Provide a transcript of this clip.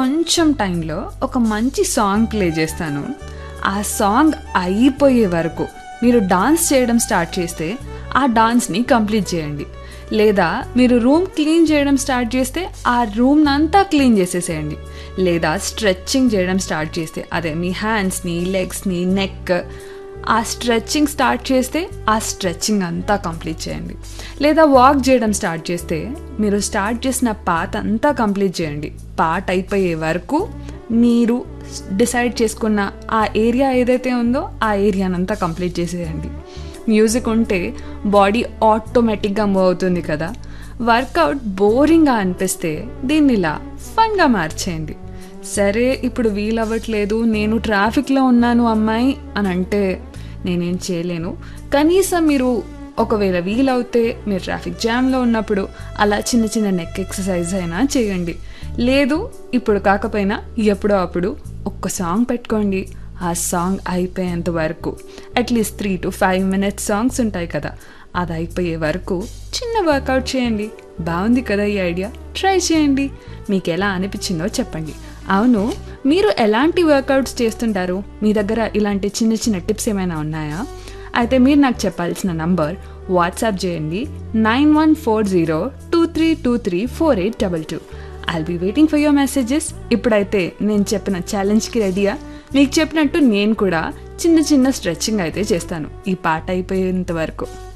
కొంచెం టైంలో ఒక మంచి సాంగ్ ప్లే చేస్తాను ఆ సాంగ్ అయిపోయే వరకు మీరు డాన్స్ చేయడం స్టార్ట్ చేస్తే ఆ డాన్స్ని కంప్లీట్ చేయండి లేదా మీరు రూమ్ క్లీన్ చేయడం స్టార్ట్ చేస్తే ఆ రూమ్ అంతా క్లీన్ చేసేసేయండి లేదా స్ట్రెచ్చింగ్ చేయడం స్టార్ట్ చేస్తే అదే మీ హ్యాండ్స్ని లెగ్స్ని నెక్ ఆ స్ట్రెచ్చింగ్ స్టార్ట్ చేస్తే ఆ స్ట్రెచ్చింగ్ అంతా కంప్లీట్ చేయండి లేదా వాక్ చేయడం స్టార్ట్ చేస్తే మీరు స్టార్ట్ చేసిన పాత్ అంతా కంప్లీట్ చేయండి పార్ట్ అయిపోయే వరకు మీరు డిసైడ్ చేసుకున్న ఆ ఏరియా ఏదైతే ఉందో ఆ ఏరియానంతా కంప్లీట్ చేసేయండి మ్యూజిక్ ఉంటే బాడీ ఆటోమేటిక్గా మూవ్ అవుతుంది కదా వర్కౌట్ బోరింగ్గా అనిపిస్తే దీన్ని ఇలా ఫన్గా మార్చేయండి సరే ఇప్పుడు వీలవ్వట్లేదు నేను ట్రాఫిక్లో ఉన్నాను అమ్మాయి అని అంటే నేనేం చేయలేను కనీసం మీరు ఒకవేళ వీలవుతే మీరు ట్రాఫిక్ జామ్లో ఉన్నప్పుడు అలా చిన్న చిన్న నెక్ ఎక్సర్సైజ్ అయినా చేయండి లేదు ఇప్పుడు కాకపోయినా ఎప్పుడో అప్పుడు ఒక్క సాంగ్ పెట్టుకోండి ఆ సాంగ్ అయిపోయేంత వరకు at least three to five minutes songs ఉంటాయి కదా అది అయిపోయే వరకు చిన్న వర్కౌట్ చేయండి బాగుంది కదా ఈ ఐడియా ట్రై చేయండి మీకు ఎలా అనిపించిందో చెప్పండి అవును మీరు ఎలాంటి వర్కౌట్స్ చేస్తుంటారు మీ దగ్గర ఇలాంటి చిన్న చిన్న టిప్స్ ఏమైనా ఉన్నాయా అయితే మీరు నాకు చెప్పాల్సిన నంబర్ వాట్సాప్ చేయండి nine one four zero two three two three four eight double two I'll be waiting for your messages ఇప్పుడైతే నేను చెప్పిన ఛాలెంజ్కి రెడీయా మీకు చెప్పినట్టు నేను కూడా చిన్న చిన్న స్ట్రెచ్చింగ్ అయితే చేస్తాను ఈ పాట అయిపోయేంత వరకు